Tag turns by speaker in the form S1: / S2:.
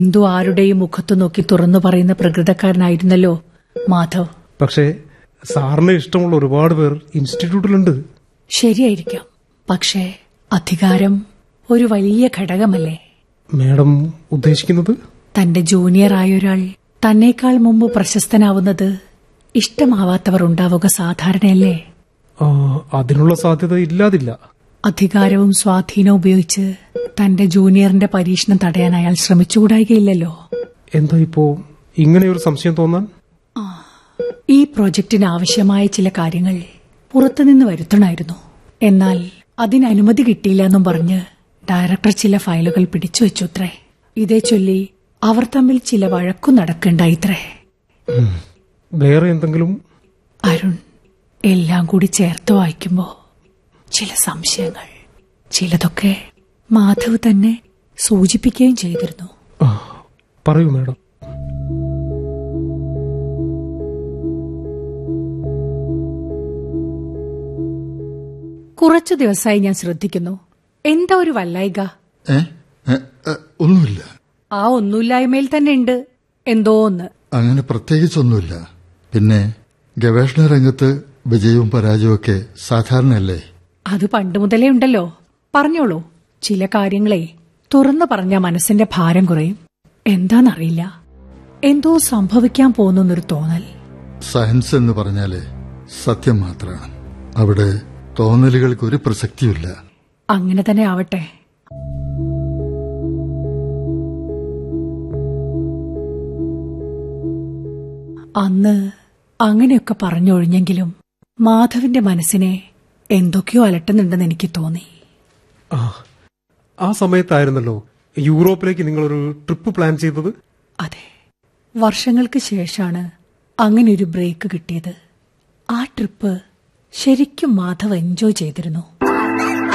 S1: എന്തു ആരുടെയും മുഖത്തു നോക്കി തുറന്നു പറയുന്ന പ്രകൃതക്കാരനായിരുന്നല്ലോ മാധവ്
S2: പക്ഷേ സാറിന് ഇഷ്ടമുള്ള ഒരുപാട് പേർ ഇൻസ്റ്റിറ്റ്യൂട്ടിലുണ്ട്
S1: ശരിയായിരിക്കാം പക്ഷേ അധികാരം ഒരു വലിയ ഘടകമല്ലേ
S2: മാഡം ഉദ്ദേശിക്കുന്നത്
S1: തന്റെ ജൂനിയർ ആയ ഒരാൾ തന്നേക്കാൾ മുമ്പ് പ്രശസ്തനാവുന്നത് ഇഷ്ടമാവാത്തവർ ഉണ്ടാവുക സാധാരണയല്ലേ
S2: ആ, അതിനുള്ള സാധ്യത ഇല്ലാതില്ല
S1: അധികാരവും സ്വാധീനവും ഉപയോഗിച്ച് തന്റെ ജൂനിയറിന്റെ പരീക്ഷണം തടയാൻ അയാൾ ശ്രമിച്ചുകൂടായികയില്ലല്ലോ
S2: എന്താ ഇപ്പോ ഇങ്ങനെ ഒരു സംശയം തോന്നാൻ
S1: ഈ പ്രോജക്റ്റിന് ആവശ്യമായ ചില കാര്യങ്ങൾ പുറത്തുനിന്ന് വരുത്തണമായിരുന്നു എന്നാൽ അതിന് അനുമതി കിട്ടിയില്ല എന്നും പറഞ്ഞ് ഡയറക്ടർ ചില ഫയലുകൾ പിടിച്ചു വെച്ചുത്രേ ഇതേ ചൊല്ലി അവർ തമ്മിൽ ചില വഴക്കു നടക്കണ്ടായിത്രേ
S2: വേറെ എന്തെങ്കിലും
S1: അരുൺ എല്ലാം കൂടി ചേർത്ത് വായിക്കുമ്പോ ചില സംശയങ്ങൾ ചിലതൊക്കെ മാധവ് തന്നെ സൂചിപ്പിക്കുകയും ചെയ്തിരുന്നു
S2: ആ, പറയൂ മാഡം
S1: കുറച്ചു ദിവസമായി ഞാൻ ശ്രദ്ധിക്കുന്നു എന്താ ഒരു വല്ലായിക
S3: ഏ ഏ, ഏ, ഒന്നുമില്ല
S1: ആ ഒന്നുമില്ലായ്മയിൽ തന്നെ ഉണ്ട് എന്തോ ഒന്ന്
S3: അങ്ങനെ പ്രത്യേകിച്ചൊന്നുമില്ല പിന്നെ ഗവേഷണ രംഗത്ത് വിജയവും പരാജയവും ഒക്കെ സാധാരണയല്ലേ
S1: അത് പണ്ട് മുതലേ ഉണ്ടല്ലോ പറഞ്ഞോളൂ ചില കാര്യങ്ങളെ തുറന്നു പറഞ്ഞ മനസ്സിന്റെ ഭാരം കുറയും എന്താന്നറിയില്ല എന്തോ സംഭവിക്കാൻ പോകുന്നൊരു തോന്നൽ
S3: സയൻസ് എന്ന് പറഞ്ഞാല് സത്യം മാത്രമാണ് അവിടെ തോന്നലുകൾക്ക് ഒരു പ്രസക്തിയുമില്ല
S1: അങ്ങനെ തന്നെ ആവട്ടെ അന്ന് അങ്ങനെയൊക്കെ പറഞ്ഞൊഴിഞ്ഞെങ്കിലും മാധവിന്റെ മനസ്സിനെ എന്തൊക്കെയോ അലട്ടുന്നുണ്ടെന്ന് എനിക്ക് തോന്നി
S2: ആ ആ സമയത്തായിരുന്നല്ലോ യൂറോപ്പിലേക്ക് നിങ്ങളൊരു ട്രിപ്പ് പ്ലാൻ ചെയ്തത്
S1: അതെ വർഷങ്ങൾക്ക് ശേഷമാണ് അങ്ങനെ ഒരു ബ്രേക്ക് കിട്ടിയത് ആ ട്രിപ്പ് ശരിക്കും മാധവ് എൻജോയ് ചെയ്തിരുന്നു